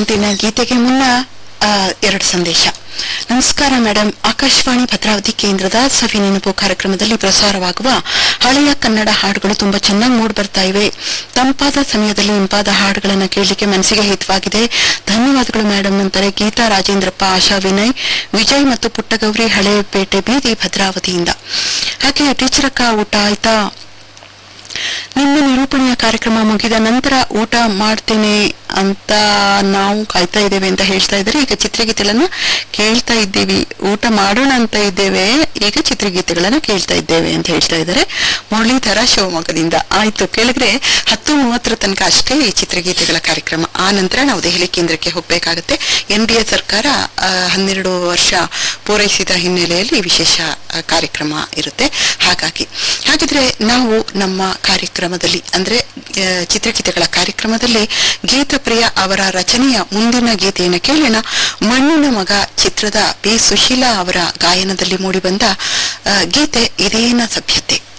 ಮುಂದಿನ ಗೀತೆಗೆ ಮುನ್ನ ಆ, ಎರಡು ಸಂದೇಶ ನಮಸ್ಕಾರ ಮೇಡಮ್ ಆಕಾಶವಾಣಿ ಭದ್ರಾವತಿ ಕೇಂದ್ರದ ಸವಿ ನೆನಪು ಕಾರ್ಯಕ್ರಮದಲ್ಲಿ ಪ್ರಸಾರವಾಗುವ ಹಳೆಯ ಕನ್ನಡ ಹಾಡುಗಳು ತುಂಬಾ ಚೆನ್ನಾಗಿ ಮೂಡ್ ಬರ್ತಾ ಇವೆ ತಂಪಾದ ಸಮಯದಲ್ಲಿ ಇಂಪಾದ ಹಾಡುಗಳನ್ನ ಕೇಳಲಿಕ್ಕೆ ಮನಸ್ಸಿಗೆ ಹಿತವಾಗಿದೆ ಧನ್ಯವಾದಗಳು ಮೇಡಮ್ ಅಂತಾರೆ ಗೀತಾ ರಾಜೇಂದ್ರಪ್ಪ ಆಶಾ ವಿನಯ್ ವಿಜಯ್ ಮತ್ತು ಪುಟ್ಟಗೌರಿ ಹಳೆಪೇಟೆ ಬೀದಿ ಭದ್ರಾವತಿಯಿಂದ ಹಾಗೆ ಟೀಚರ್ ಅಕ್ಕ ಊಟ ಆಯ್ತಾ ನಿಮ್ಮ ನಿರೂಪಣೆಯ ಕಾರ್ಯಕ್ರಮ ಮುಗಿದ ನಂತರ ಊಟ ಮಾಡ್ತೇನೆ ಅಂತ ನಾವು ಕಾಯ್ತಾ ಇದ್ದೇವೆ ಅಂತ ಹೇಳ್ತಾ ಇದ್ದಾರೆ ಈಗ ಚಿತ್ರಗೀತೆಗಳನ್ನ ಕೇಳ್ತಾ ಇದ್ದೀವಿ ಊಟ ಮಾಡೋಣ ಅಂತ ಇದ್ದೇವೆ ಈಗ ಚಿತ್ರಗೀತೆಗಳನ್ನ ಕೇಳ್ತಾ ಇದ್ದೇವೆ ಅಂತ ಹೇಳ್ತಾ ಇದ್ದಾರೆ ಮುರಳೀಧರ ಶಿವಮೊಗ್ಗದಿಂದ ಆಯ್ತು ಕೇಳಿದ್ರೆ ಹತ್ತು ಮೂವತ್ತರ ತನಕ ಅಷ್ಟೇ ಈ ಚಿತ್ರಗೀತೆಗಳ ಕಾರ್ಯಕ್ರಮ ಆ ನಂತರ ನಾವು ದೆಹಲಿ ಕೇಂದ್ರಕ್ಕೆ ಹೋಗ್ಬೇಕಾಗತ್ತೆ ಎನ್ ಡಿ ಎ ಸರ್ಕಾರ ಆ, ಹನ್ನೆರಡು ವರ್ಷ ಪೂರೈಸಿದ ಹಿನ್ನೆಲೆಯಲ್ಲಿ ವಿಶೇಷ ಆ, ಕಾರ್ಯಕ್ರಮ ಇರುತ್ತೆ ಹಾಗಾಗಿ ಹಾಗಿದ್ರೆ ನಾವು ನಮ್ಮ ಕಾರ್ಯಕ್ರಮದಲ್ಲಿ ಅಂದ್ರೆ ಆ, ಚಿತ್ರಗೀತೆಗಳ ಕಾರ್ಯಕ್ರಮದಲ್ಲಿ ಗೀತಪ್ರಿಯ ಅವರ ರಚನೆಯ ಮುಂದಿನ ಗೀತೆಯನ್ನು ಕೇಳೋಣ ಮಣ್ಣಿನ ಮಗ ಚಿತ್ರದ ಪಿ ಸುಶೀಲಾ ಅವರ ಗಾಯನದಲ್ಲಿ ಮೂಡಿಬಂದ ಆ, ಗೀತೆ ಇದೇನ ಸಭ್ಯತೆ